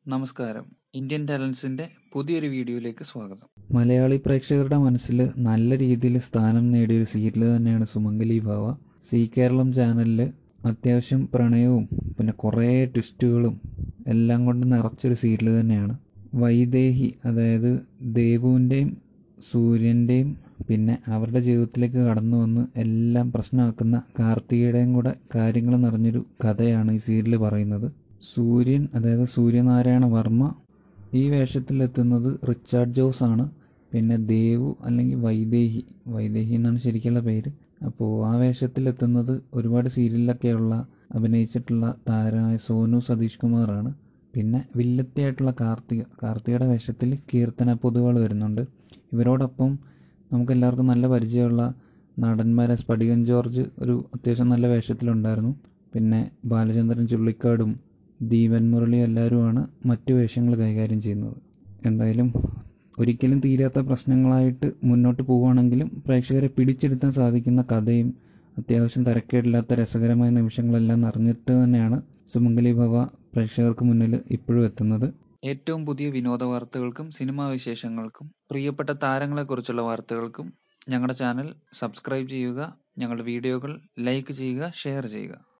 നമസ്കാരം ഇന്ത്യൻ ടാലൻസിന്റെ പുതിയൊരു വീഡിയോയിലേക്ക് സ്വാഗതം മലയാളി പ്രേക്ഷകരുടെ മനസ്സിൽ നല്ല രീതിയിൽ സ്ഥാനം നേടിയ ഒരു സീരിയൽ തന്നെയാണ് സുമംഗലി ഭാവ സി കേരളം ചാനലിൽ അത്യാവശ്യം പ്രണയവും പിന്നെ കുറേ ട്വിസ്റ്റുകളും എല്ലാം കൊണ്ട് നിറച്ചൊരു സീരിയൽ തന്നെയാണ് വൈദേഹി അതായത് ദേവുവിൻ്റെയും സൂര്യൻ്റെയും പിന്നെ അവരുടെ ജീവിതത്തിലേക്ക് കടന്നു വന്ന് എല്ലാം പ്രശ്നമാക്കുന്ന കാർത്തികയുടെയും കൂടെ കാര്യങ്ങൾ നിറഞ്ഞൊരു കഥയാണ് ഈ സീരിയൽ പറയുന്നത് സൂര്യൻ അതായത് സൂര്യനാരായണ വർമ്മ ഈ വേഷത്തിലെത്തുന്നത് റിച്ചാർഡ് ജോസ് ആണ് പിന്നെ ദേവു അല്ലെങ്കിൽ വൈദേഹി വൈദേഹി എന്നാണ് ശരിക്കുള്ള പേര് അപ്പോൾ ആ വേഷത്തിലെത്തുന്നത് ഒരുപാട് സീരിയലിലൊക്കെയുള്ള അഭിനയിച്ചിട്ടുള്ള താരമായ സോനു സതീഷ് കുമാറാണ് പിന്നെ വില്ലത്തിയായിട്ടുള്ള കാർത്തിക കാർത്തികയുടെ വേഷത്തിൽ കീർത്തന പൊതുവാൾ വരുന്നുണ്ട് ഇവരോടൊപ്പം നമുക്ക് എല്ലാവർക്കും നല്ല പരിചയമുള്ള നടന്മാരെ സ്ഫടികൻ ജോർജ് ഒരു അത്യാവശ്യം നല്ല വേഷത്തിലുണ്ടായിരുന്നു പിന്നെ ബാലചന്ദ്രൻ ചുള്ളിക്കാടും ദീപൻ മുരളി എല്ലാവരുമാണ് മറ്റു വേഷങ്ങൾ കൈകാര്യം ചെയ്യുന്നത് എന്തായാലും ഒരിക്കലും തീരാത്ത പ്രശ്നങ്ങളായിട്ട് മുന്നോട്ട് പോവുകയാണെങ്കിലും പ്രേക്ഷകരെ പിടിച്ചെടുത്താൻ സാധിക്കുന്ന കഥയും അത്യാവശ്യം തരക്കേടില്ലാത്ത രസകരമായ നിമിഷങ്ങളെല്ലാം നിറഞ്ഞിട്ട് തന്നെയാണ് സുമംഗലി ഭവ പ്രേക്ഷകർക്ക് മുന്നിൽ ഇപ്പോഴും എത്തുന്നത് ഏറ്റവും പുതിയ വിനോദ വാർത്തകൾക്കും സിനിമാ വിശേഷങ്ങൾക്കും പ്രിയപ്പെട്ട താരങ്ങളെക്കുറിച്ചുള്ള വാർത്തകൾക്കും ഞങ്ങളുടെ ചാനൽ സബ്സ്ക്രൈബ് ചെയ്യുക ഞങ്ങളുടെ വീഡിയോകൾ ലൈക്ക് ചെയ്യുക ഷെയർ ചെയ്യുക